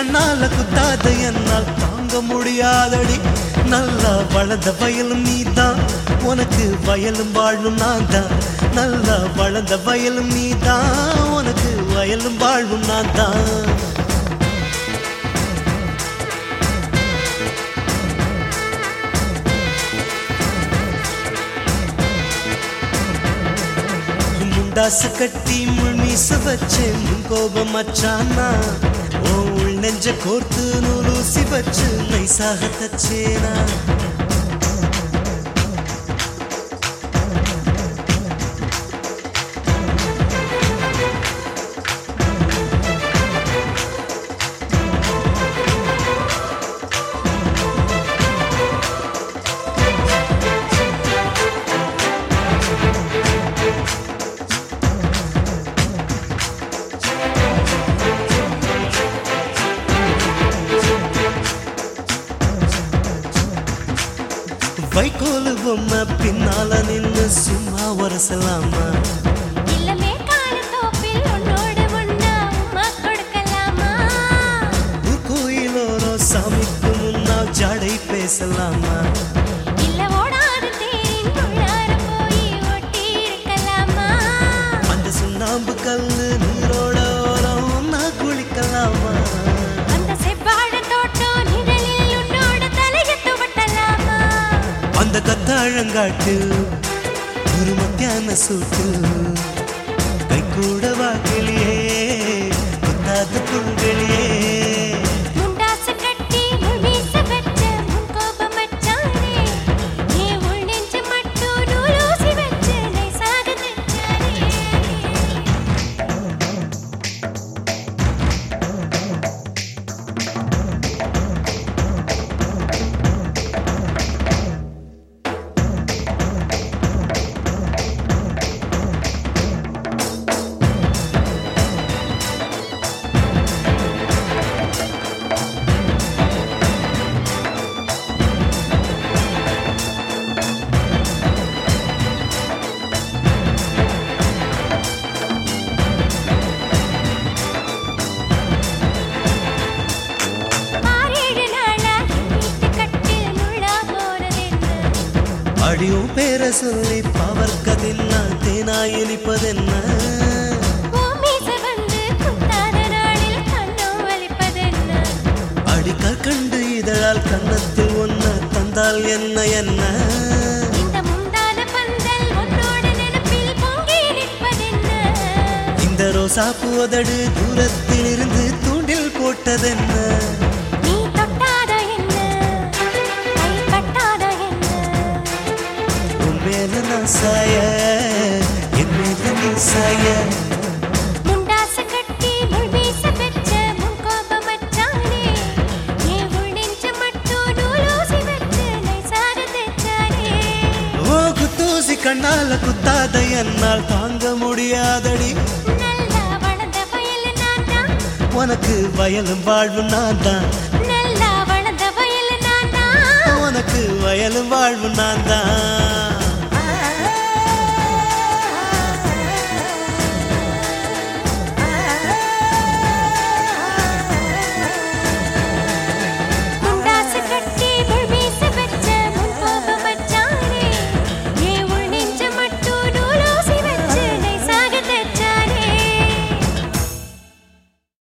கண்ணால குத்தாத என்னால் தாங்க முடியாதடி நல்லா வளர்ந்த வயலும் நீதான் உனக்கு வயலும் வாழும் நான் தான் நல்லா வளர்ந்த வயலும் நீதான் உனக்கு வயலும் வாழ்வும் நான் தான் முண்டாசு கட்டி முள் மீச வச்சு முன் கோபம் மச்சானா ஓ உள் நெஞ்ச கோர்த்து நூலூசி வச்சு நைசாக தச்சேனா வைக்கோலு பொம்மை பின்னால நின்னு சும்மா உரசலாமா இல்லமே காலத்தோப்பில் உன்னோடு ஒண்ணா உம்மா கொடுக்கலாமா ஊர் கோயிலோரோ சாமிக்கு முன்னால் ஜடை பேசலாமா இல்ல ஓடாத தேரின் உள்ளார போய் ஒட்டி இருக்கலாமா அந்த சுண்ணாம்பு கல்லு நீரோட ஓரம் நான் குளிக்கலாமா அந்த செவ்வாழ தோட்டம் நிழலில் உன்னோட தலையை துவட்டலாமா அந்த கத்தாழங்காட்டு ஒரு மத்தியான சூட்டு கை கூட வாக்கிலியே குத்தாத புண்களியே முண்டாசு கட்டி முழுமீச வச்ச முன் கோபம் வச்சானே நீ உள் நெஞ்சு மட்டும் நூலூசி வச்சு நைசாக தைச்சானே ஆறேழு நாளா வீட்டு கட்டில் முள்ளா போறதென்ன அடியும் பேர சொல்லி பவர்க்கதென்ன தேனா இனிப்பதென்ன பூமீச வந்து குத்தாத நாளில் கண்ணம் வலிப்பதென்ன அடி கற்கண்டு இதழால் கன்னத்தில் ஒன்ன தந்தால் என்ன என்ன இந்த முந்தான பந்தல் உன்னோட நினைப்பில் பொங்கி நிற்பதென்ன இந்த ரோசா உதடு தூரத்தில் இருந்து தூண்டில் போட்டதென்ன நீ தொட்டாத என்ன கை கட்டாத என்ன உன் மேல நான் சாய என் மேல நீ சாய முண்டாசு கட்டி முள் வீச பெற்ற முன் கோபம் வச்சானே ஏன் உள் நெஞ்சு மட்டும் நூலூசி வச்சு நைசாக தைச்சானே ஓ குத்தூசி கண்ணால குத்தாத என்னால் தாங்க முடியாதடி நல்லா வளர்ந்த வயல் நான் தான் உனக்கு வயலும் வாழ்வும் நான் தான் நல்லா வளர்ந்த வயல் நான் தான் உனக்கு வயலும் வாழ்வும் நான் தான்